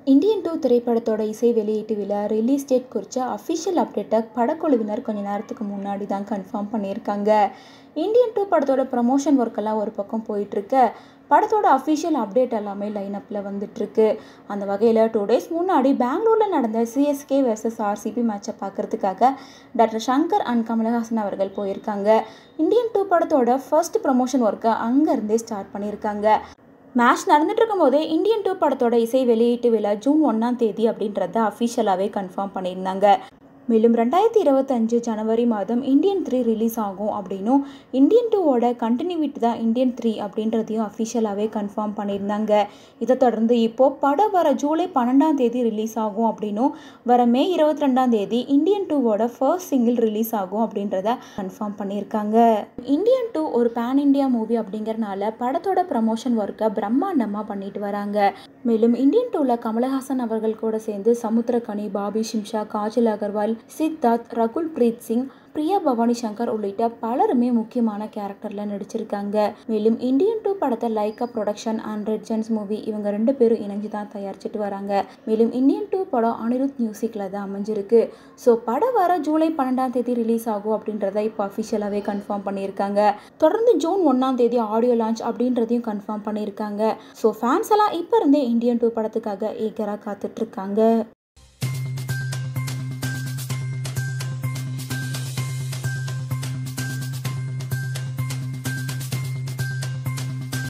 Indian two திரைப்படத்தோட இசை வெளியீட்டு விழா ரிலீஸ் டேட் குறித்த அஃபிஷியல் அப்டேட்டை படக்குழுவினர் கொஞ்ச நேரத்துக்கு முன்னாடி தான் கன்ஃபார்ம் பண்ணியிருக்காங்க இந்தியன் டூ படத்தோட ப்ரமோஷன் ஒர்க்கெல்லாம் ஒரு பக்கம் போயிட்டுருக்கு படத்தோட அஃபிஷியல் அப்டேட் எல்லாமே லைனப்பில் வந்துட்டுருக்கு அந்த வகையில் டூ டேஸ் முன்னாடி பெங்களூரில் நடந்த சிஎஸ்கே வெர்சஸ் ஆர்சிபி மேட்சை பார்க்குறதுக்காக டாக்டர் சங்கர் அண்ட் கமலஹாசன் அவர்கள் போயிருக்காங்க இந்தியன் டூ படத்தோட ஃபர்ஸ்ட் ப்ரமோஷன் ஒர்க்கை அங்கேருந்தே ஸ்டார்ட் பண்ணியிருக்காங்க மேட்ச் நடந்துட்டு இருக்கும்போதே இந்தியன் டூ படத்தோட இசை வெளியீட்டு விழா ஜூன் ஒன்றாம் தேதி அப்படின்றத அஃபிஷியலாகவே கன்ஃபார்ம் பண்ணியிருந்தாங்க மேலும் ரெண்டாயிரத்தி இருபத்தஞ்சு ஜனவரி மாதம் இந்தியன் த்ரீ ரிலீஸ் ஆகும் அப்படின்னும் இந்தியன் டூவோட கண்டினியூட்டி தான் இந்தியன் த்ரீ அப்படின்றதையும் அஃபிஷியலாகவே கன்ஃபார்ம் பண்ணியிருந்தாங்க இதை தொடர்ந்து இப்போது படம் வர ஜூலை பன்னெண்டாம் தேதி ரிலீஸ் ஆகும் அப்படின்னும் வர மே இருபத்தி ரெண்டாம் தேதி இந்தியன் டூவோட ஃபர்ஸ்ட் சிங்கிள் ரிலீஸ் ஆகும் அப்படின்றத கன்ஃபார்ம் பண்ணியிருக்காங்க இந்தியன் டூ ஒரு பேன் இண்டியா மூவி அப்படிங்கிறனால படத்தோட ப்ரமோஷன் ஒர்க்கை பிரம்மாண்டமாக பண்ணிட்டு வராங்க மேலும் இந்தியன் டூவில் கமலஹாசன் அவர்கள் கூட சேர்ந்து சமுத்திரகனி பாபி ஷிம்ஷா காஜல் அகர்வால் சித்தார்த் ரகுல் பிரீத் சிங் பிரியா பவானி சங்கர் உள்ளிட்ட பலருமே முக்கியமான கேரக்டரில் நடிச்சிருக்காங்க மேலும் இந்தியன் டூ படத்தை Lyca production and red giants movie இவங்க ரெண்டு பேரும் இணைஞ்சு தான் தயாரிச்சிட்டு வராங்க மேலும் இந்தியன் டூ படம் அனிருத் மியூசிக்கில் தான் அமைஞ்சிருக்கு ஸோ படம் வர ஜூலை பன்னெண்டாம் தேதி ரிலீஸ் ஆகும் அப்படின்றத இப்போ அஃபிஷியலாகவே கன்ஃபார்ம் பண்ணியிருக்காங்க தொடர்ந்து ஜூன் ஒன்றாம் தேதி ஆடியோ லான்ச் அப்படின்றதையும் கன்ஃபார்ம் பண்ணியிருக்காங்க ஸோ ஃபேன்ஸ் எல்லாம் இப்போ இருந்தே இந்தியன் டூ படத்துக்காக ஏகராக காத்துட்ருக்காங்க